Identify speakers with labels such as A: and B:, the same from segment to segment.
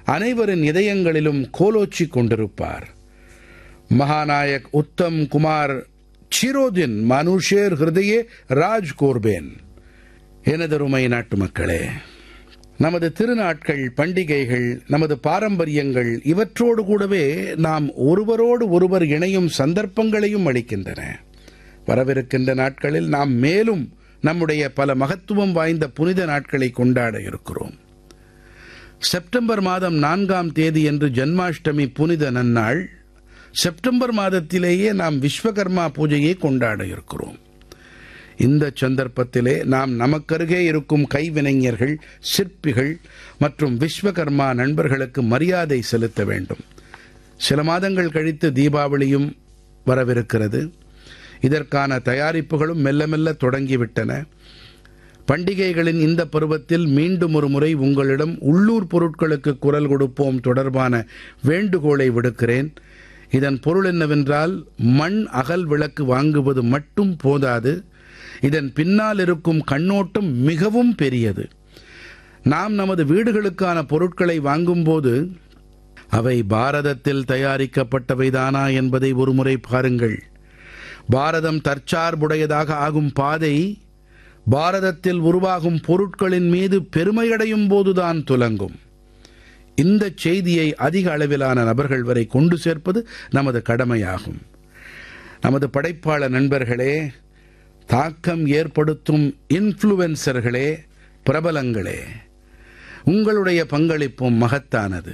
A: அனைவரின் இதயங்களிலும் கோலோச்சிக் கொண்டிருப்பார் மகாநாயக் உத்தம் குமார் சிரோதின் மனுஷேர் ஹிருதயே ராஜ் கோர்பேன் எனதருமை நாட்டு மக்களே நமது திருநாட்கள் பண்டிகைகள் நமது பாரம்பரியங்கள் இவற்றோடு கூடவே நாம் ஒருவரோடு ஒருவர் இணையும் சந்தர்ப்பங்களையும் அளிக்கின்றன வரவிருக்கின்ற நாட்களில் நாம் மேலும் நம்முடைய பல மகத்துவம் வாய்ந்த புனித நாட்களை கொண்டாட இருக்கிறோம் செப்டம்பர் மாதம் நான்காம் தேதி என்று ஜன்மாஷ்டமி புனித நன்னாள் செப்டம்பர் மாதத்திலேயே நாம் விஸ்வகர்மா பூஜையை கொண்டாட இருக்கிறோம் இந்த சந்தர்ப்பத்திலே நாம் நமக்கருகே இருக்கும் கைவினைஞர்கள் சிற்பிகள் மற்றும் விஸ்வகர்மா நண்பர்களுக்கு மரியாதை செலுத்த வேண்டும் சில மாதங்கள் கழித்து தீபாவளியும் வரவிருக்கிறது இதற்கான தயாரிப்புகளும் மெல்ல மெல்ல தொடங்கிவிட்டன பண்டிகைகளின் இந்த பருவத்தில் மீண்டும் ஒரு முறை உங்களிடம் உள்ளூர் பொருட்களுக்கு குரல் கொடுப்போம் தொடர்பான வேண்டுகோளை விடுக்கிறேன் இதன் பொருள் என்னவென்றால் மண் அகல் விளக்கு வாங்குவது மட்டும் போதாது இதன் பின்னால் இருக்கும் கண்ணோட்டம் மிகவும் பெரியது நாம் நமது வீடுகளுக்கான பொருட்களை வாங்கும்போது அவை பாரதத்தில் தயாரிக்கப்பட்டவைதானா என்பதை ஒருமுறை பாருங்கள் பாரதம் தற்சார்புடையதாக ஆகும் பாதை பாரதத்தில் உருவாகும் பொருட்களின் மீது பெருமையடையும் போதுதான் துலங்கும் இந்த செய்தியை அதிக அளவிலான நபர்கள் வரை கொண்டு சேர்ப்பது நமது கடமையாகும் நமது படைப்பாளர் நண்பர்களே தாக்கம் ஏற்படுத்தும் இன்ஃப்ளூவன்சர்களே பிரபலங்களே உங்களுடைய பங்களிப்பும் மகத்தானது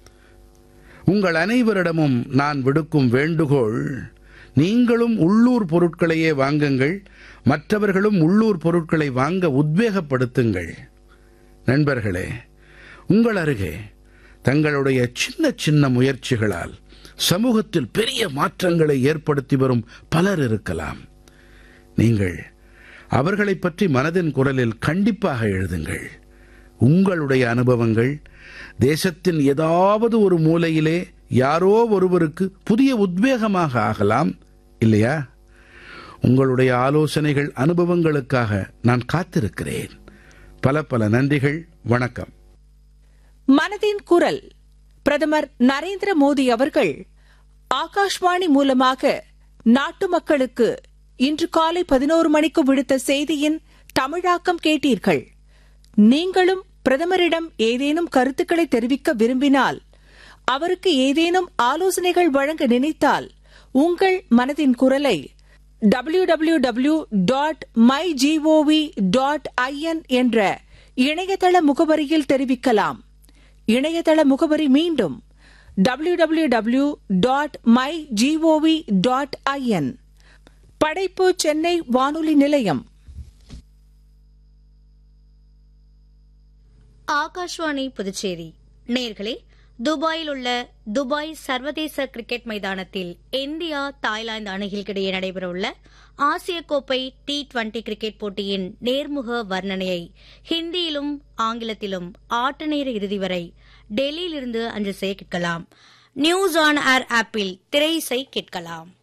A: உங்கள் அனைவரிடமும் நான் விடுக்கும் வேண்டுகோள் நீங்களும் உள்ளூர் பொருட்களையே வாங்குங்கள் மற்றவர்களும் உள்ளூர் பொருட்களை வாங்க உத்வேகப்படுத்துங்கள் நண்பர்களே உங்கள் அருகே தங்களுடைய சின்ன சின்ன முயற்சிகளால் சமூகத்தில் பெரிய மாற்றங்களை ஏற்படுத்தி வரும் பலர் இருக்கலாம் நீங்கள் அவர்களைப் பற்றி மனதின் குரலில் கண்டிப்பாக எழுதுங்கள் உங்களுடைய அனுபவங்கள் தேசத்தின் ஏதாவது ஒரு மூலையிலே யாரோ ஒருவருக்கு புதிய உத்வேகமாக ஆகலாம் இல்லையா உங்களுடைய ஆலோசனைகள் அனுபவங்களுக்காக நான் காத்திருக்கிறேன் பல பல நன்றிகள் வணக்கம்
B: மனதின் குரல் பிரதமர் நரேந்திர மோடி அவர்கள் ஆகாஷ்வாணி மூலமாக நாட்டு மக்களுக்கு இன்று காலை பதினோரு மணிக்கு விடுத்த செய்தியின் தமிழாக்கம் கேட்டீர்கள் நீங்களும் பிரதமரிடம் ஏதேனும் கருத்துக்களை தெரிவிக்க விரும்பினால் அவருக்கு ஏதேனும் ஆலோசனைகள் வழங்க நினைத்தால் உங்கள் மனதின் குரலை W W W dot my GOV dot IN என்ற இணையதள முகவரியில் தெரிவிக்கலாம் இணையதள முகவரி மீண்டும் W W W dot my GOV dot IN படைப்பு சென்னை வானொலி நிலையம்
C: ஆகாஷ்வாணி புதுச்சேரி நேர்களே துபாயில் உள்ள துபாய் சர்வதேச கிரிக்கெட் மைதானத்தில் இந்தியா தாய்லாந்து அணிகளுக்கிடையே நடைபெறவுள்ள ஆசிய கோப்பை டி டுவெண்டி கிரிக்கெட் போட்டியின் நேர்முக வர்ணனையை ஹிந்தியிலும் ஆங்கிலத்திலும் ஆட்ட நேர இறுதி வரை டெல்லியிலிருந்து அன்று செய்ய கேட்கலாம் நியூஸ் ஆன் ஏர் ஆப்பில் திரை இசை கேட்கலாம்